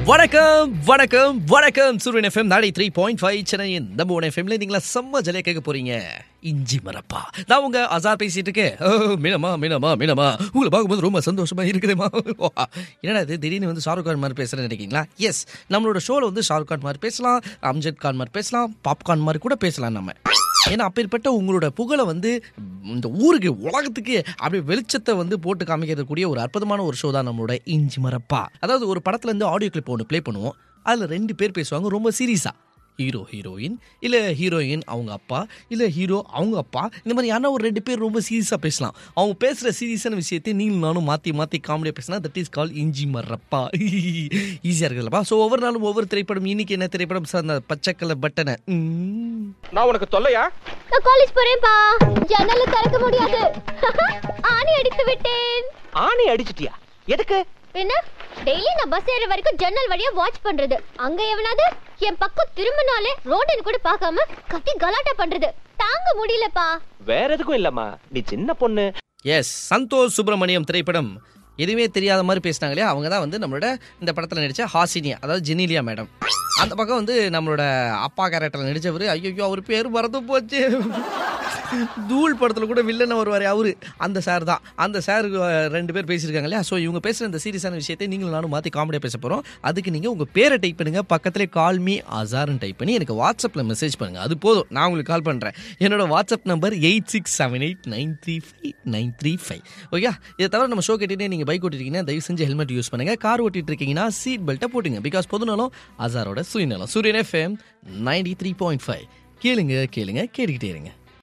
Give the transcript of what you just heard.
வணக்கம் வணக்கம் வணக்கம் சூரியன் எஃப்எம் நாளை த்ரீ பாயிண்ட் ஃபைவ் சென்னையின் நம்ம ஒன் எஃப்எம்ல நீங்களா செம்ம ஜலியா கேட்க போறீங்க இஞ்சி மரப்பா நான் உங்க அசார் பேசிட்டு இருக்கேன் ஓ, மீனம்மா மீனம்மா மீனம்மா உங்களை பார்க்கும்போது ரொம்ப சந்தோஷமா இருக்குதுமா என்னடா இது திடீர்னு வந்து ஷாருக் கான் மாதிரி பேசுறேன்னு நினைக்கிறீங்களா எஸ் நம்மளோட ஷோல வந்து ஷாருக் கான் மாதிரி பேசலாம் அம்ஜத் கான் மாதிரி பேசலாம் பாப்கார்ன் மாதிரி கூட பேசலாம் நம்ம ஏன்னா அப்பேற்பட்ட உங்களோட புகழை வந்து இந்த ஊருக்கு உலகத்துக்கு அப்படியே வெளிச்சத்தை வந்து போட்டு காமிக்கிறக்கூடிய ஒரு அற்புதமான ஒரு ஷோ தான் நம்மளோட இஞ்சி மரப்பா அதாவது ஒரு படத்துல இருந்து ஆடியோ கிளிப் ஒன்று ப்ளே பண்ணுவோம் அதில் ரெண்டு பேர் பேசுவாங்க ரொம்ப சீரியஸா ஹீரோ ஹீரோயின் இல்லை ஹீரோயின் அவங்க அப்பா இல்லை ஹீரோ அவங்க அப்பா இந்த மாதிரி யாரா ஒரு ரெண்டு பேர் ரொம்ப சீரியஸாக பேசலாம் அவங்க பேசுகிற சீரியஸான விஷயத்தை நீங்களும் நானும் மாற்றி மாற்றி காமெடியாக பேசினா தட் இஸ் கால் இஞ்சி மரப்பா ஈஸியாக இருக்குல்லப்பா ஸோ ஒவ்வொரு நாளும் ஒவ்வொரு திரைப்படம் இன்னைக்கு என்ன திரைப்படம் சார் அந்த பச்சைக்கலை பட்டனை ம். நான் உனக்கு தொல்லையா நான் காலேஜ் போறேன்பா ஜன்னல திறக்க முடியாது ஆணி அடித்து விட்டேன் ஆணி அடிச்சிட்டியா எதுக்கு என்ன டெய்லி நான் பஸ் ஏற வரைக்கும் ஜன்னல் வழியா வாட்ச் பண்றது அங்க எவனாவது என் பக்கம் திரும்பினாலே ரோடன் கூட பார்க்காம கத்தி கலாட்டா பண்றது தாங்க முடியலப்பா வேற எதுக்கும் இல்லம்மா நீ சின்ன பொண்ணு எஸ் சந்தோஷ் சுப்பிரமணியம் திரைப்படம் எதுவுமே தெரியாத மாதிரி பேசினாங்க இல்லையா அவங்க தான் வந்து நம்மளோட இந்த படத்தில் நடித்த ஹாசினியா அதாவது ஜெனிலியா மேடம் அந்த பக்கம் வந்து நம்மளோட அப்பா கேரக்டரில் நடித்தவர் ஐயோ அவர் பேர் மறந்து போச்சு தூள் படத்தில் கூட வில்லனை வருவார் அவரு அந்த சார் தான் அந்த சார் ரெண்டு பேர் பேசியிருக்காங்க இல்லையா ஸோ இவங்க பேசுகிற இந்த சீரியஸான விஷயத்தை நீங்களும் நானும் மாற்றி காமெடியாக பேச போகிறோம் அதுக்கு நீங்கள் உங்கள் பேரை டைப் பண்ணுங்க பக்கத்துலேயே கால் மீ அசார்னு டைப் பண்ணி எனக்கு வாட்ஸ்அப்பில் மெசேஜ் பண்ணுங்கள் அது போதும் நான் உங்களுக்கு கால் பண்ணுறேன் என்னோட WhatsApp number eight six seven eight nine three five nine three five okay இதை தவிர நம்ம ஷோ கேட்டுட்டு நீங்கள் பைக் ஓட்டிருக்கீங்கன்னா தயவு செஞ்சு ஹெல்மெட் யூஸ் பண்ணுங்க கார் ஓட்டிட்டு இருக்கீங்கன்னா சீட் பெல்ட்டை போட்டுங்க பிகாஸ் பொதுநலம் அசாரோட சுயநலம் Suryan FM ninety three point five கேளுங்க கேளுங்க கேட்டுக்கிட்டே இருங்க